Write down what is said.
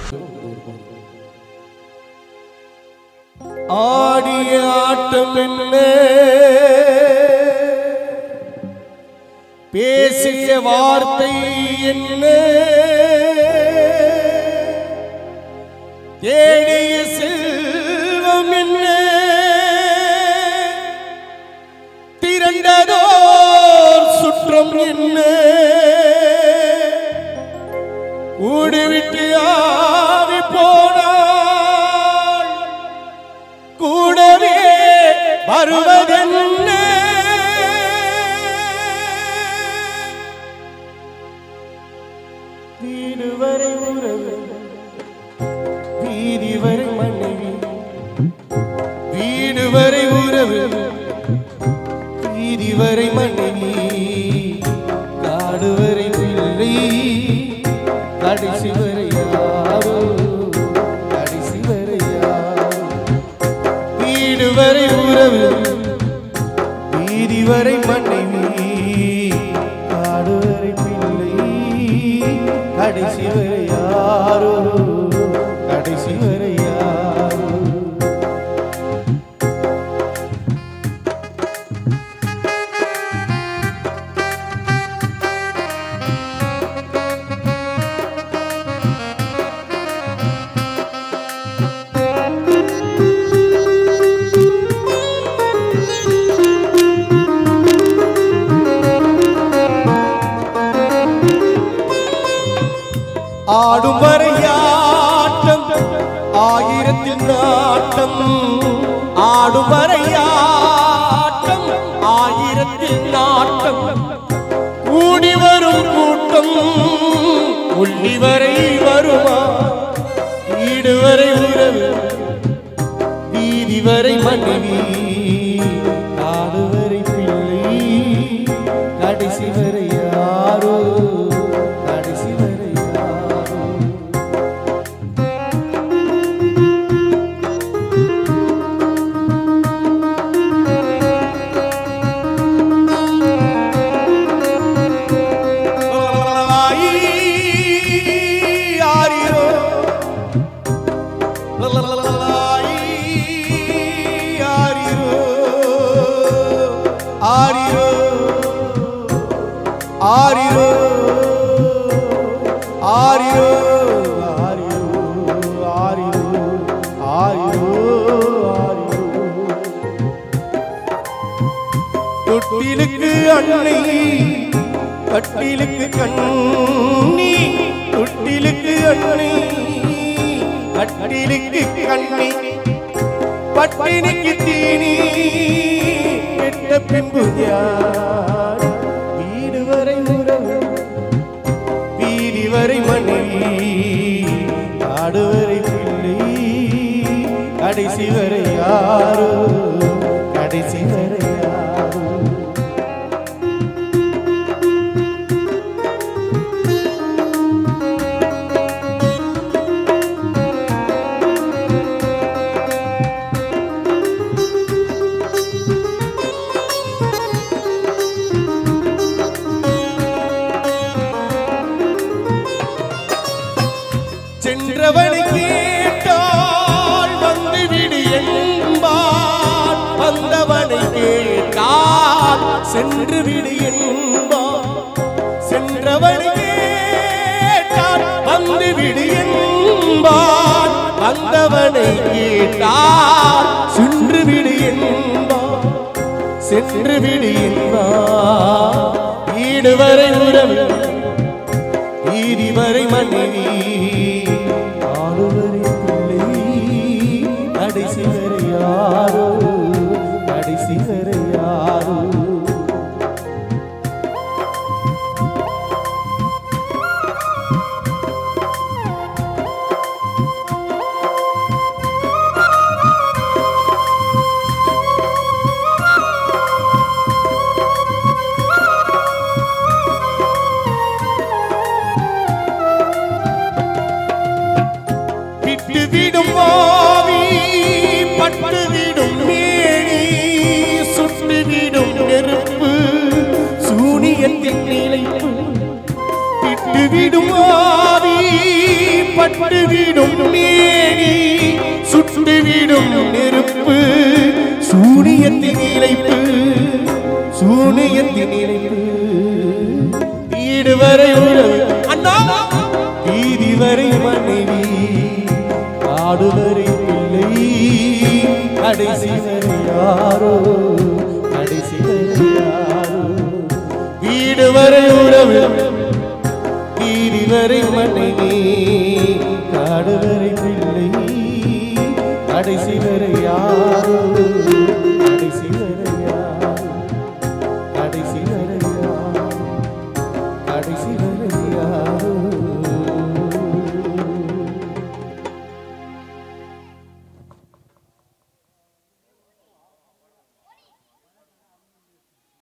ஆடிய ஆட்டம் என்ன பேசிய வார்த்தை என்ன தேடிய செல்வம் என்ன திரண்டதோர் சுற்றம் என்ன கூடுவிட்டு ஆவி போனாள் கூடவே வருவதென்ன வீடு வரை உறவு வீதி வரை மனைவி வீடு வரை உறவு வீதி வரை மனைவி காடு வரை பிள்ளை கடைசி வரை யாரோ கடைசி வரை யாரோ வீடு வரை உறவு வீதி வரை மனைவி காடு வரை பிள்ளை கடைசி வரை யாரோ கடைசி வரை யாரோ ஆடும் வரையாட்டம் ஆயிரத்தில் நாட்டம் ஆடும் வரையாட்டம் ஆயிரத்தில் நாட்டம் கூடி வரும் கூட்டம் உள்ளி வரை வருமா வீடு வரை உறவு வீதி வரை மனைவி காடு வரை பிள்ளை கடைசி வரை யாரோ கடைசி வரை யாரோ ஆரிரோ ஆரிரோ ஆரிரோ ஆரிரோ ஆரிரோ ஆரிரோ ஆரிரோ ஆரிரோ ஆரிரோ தொட்டிலுக்கு அன்னை கட்டிலுக்கு கண்ணி தொட்டிலுக்கு அன்னை கட்டிலுக்கு கண்ணி பட்டினிக்கு தீனி கெட்ட பின்பு யார் வீடு வரை உறவு வீதி வரை மனைவி காடு வரை பிள்ளை கடைசி வரை யாரோ கடைசி வரை யாரோ சென்றவனை கேட்டால் வந்து விடு என்பான் வந்தவனை கேட்டால் சென்று விடு என்பான் சென்றவனை கேட்டால் வந்து விடு என்பான் வந்தவனை கேட்டால் சென்று விடு என்பான் சென்று விடு என்பான் வீடு வரை உறவு வீதி வரை மனைவி ஆடு வரை பிள்ளை கடைசி வரை யாரோ கடைசி வரை யாரோ விட்டு விடும் ஆவி பட்டு விடும் மேனி சுட்டு விடும் நெருப்பு சூனியத்தின் நிலைப்பு விட்டு விடும் ஆவி பட்டு விடும் மேனி சுட்டு விடும் நெருப்பு சூனியத்தின் இழைப்பு சூனியத்தின் இழைப்பு வீடு வரை உறவு அண்ணா வீதி வரை மனைவி காடு வரை பிள்ளை கடைசி வரை யாரோ கடைசி வரை யாரோ வீடு வரை உறவு வீதி வரை மனைவி காடு வரை பிள்ளை கடைசி வரை யாரோ